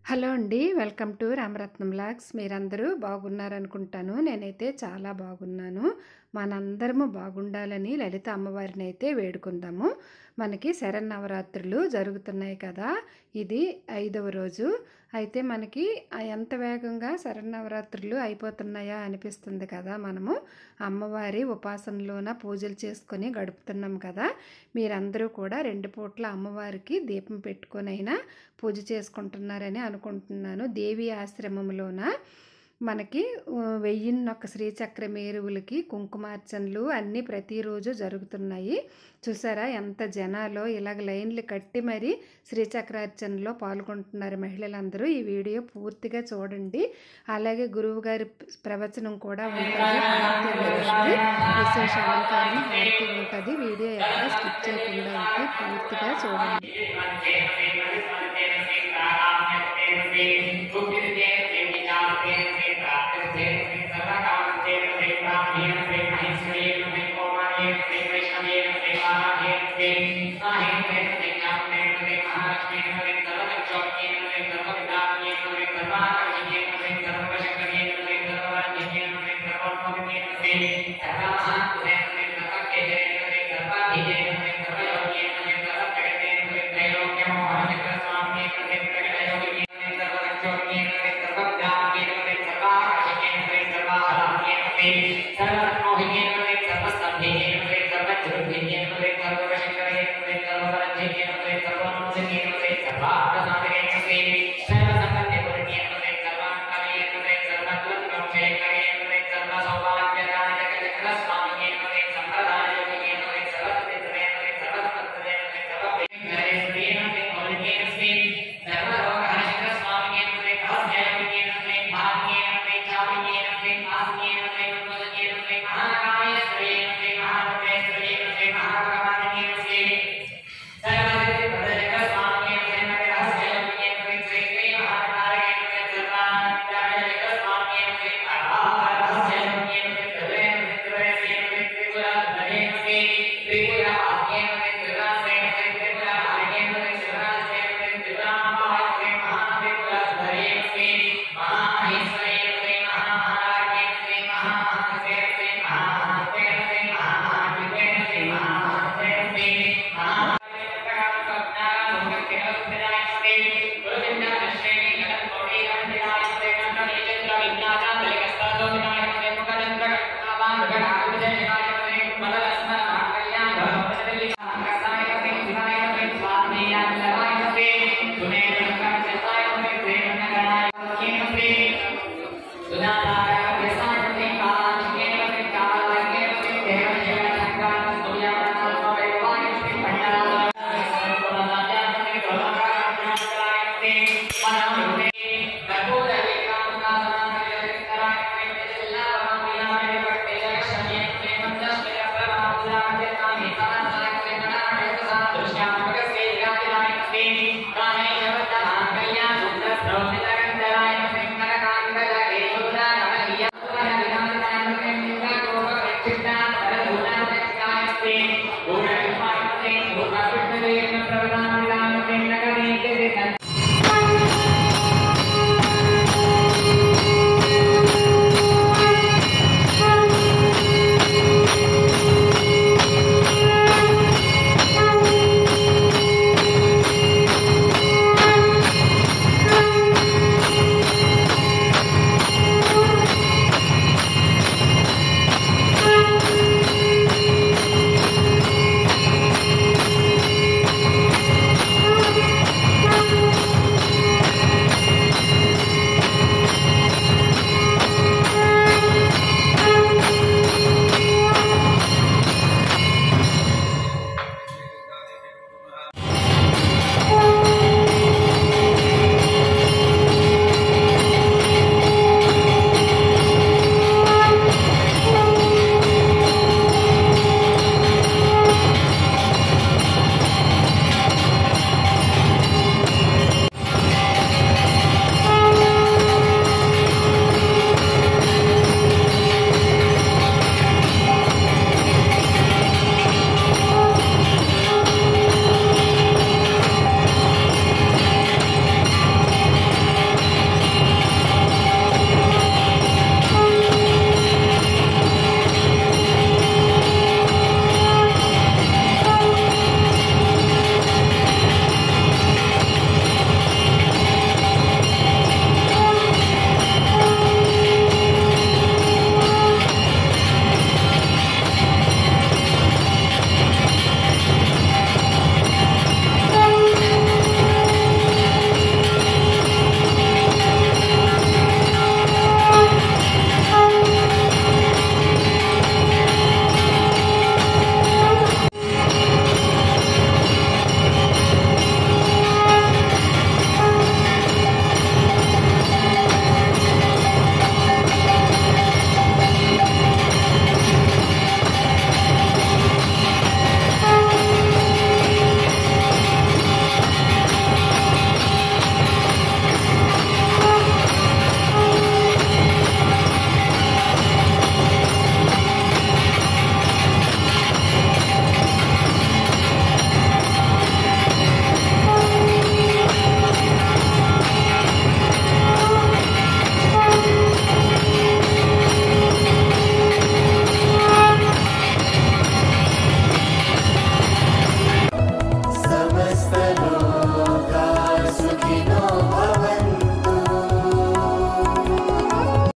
Hello అండి welcome to Ramaratnam blogs మీరందరూ బాగున్నారనుకుంటాను నేనైతే చాలా బాగున్నాను మనందరము బాగుండాలని లలిత అమ్మవారిని అయితే వేడుకుందాము మనకి శరన్నవరాత్రులు జరుగుతున్నాయి కదా ఇది ఐదవ రోజు అయితే మనకి ఆ ఎంత వేగంగా శరన్నవరాత్రులు అయిపోతున్నాయా అనిపిస్తుంది కదా మనము అమ్మవారి ఉపాసనలోన పూజలు చేసుకొని గడుపుతున్నాం కదా మీరందరూ కూడా రెండు పూట్ల అమ్మవారికి దీపం పెట్టుకొనైనా పూజ చేసుకుంటున్నారని అనుకుంటున్నాను దేవి ఆశ్రమంలోన మనకి ఆ, వెయ్యిన్నొక్క శ్రీచక్ర మేరువులకి కుంకుమార్చనలు అన్నీ ప్రతిరోజు జరుగుతున్నాయి చూసారా ఎంత జనాలో ఇలాగ లైన్లు కట్టి మరి శ్రీచక్రార్చనలో పాల్గొంటున్నారు మహిళలందరూ ఈ వీడియో పూర్తిగా చూడండి అలాగే గురువు గారి ప్రవచనం కూడా ఉంటుంది హారతి ఉంటుంది విశేష అలంకారం హారతి ఉంటుంది వీడియో ఎక్కడ స్కిప్ చేయకుండా అయితే పూర్తిగా చూడండి Thank you.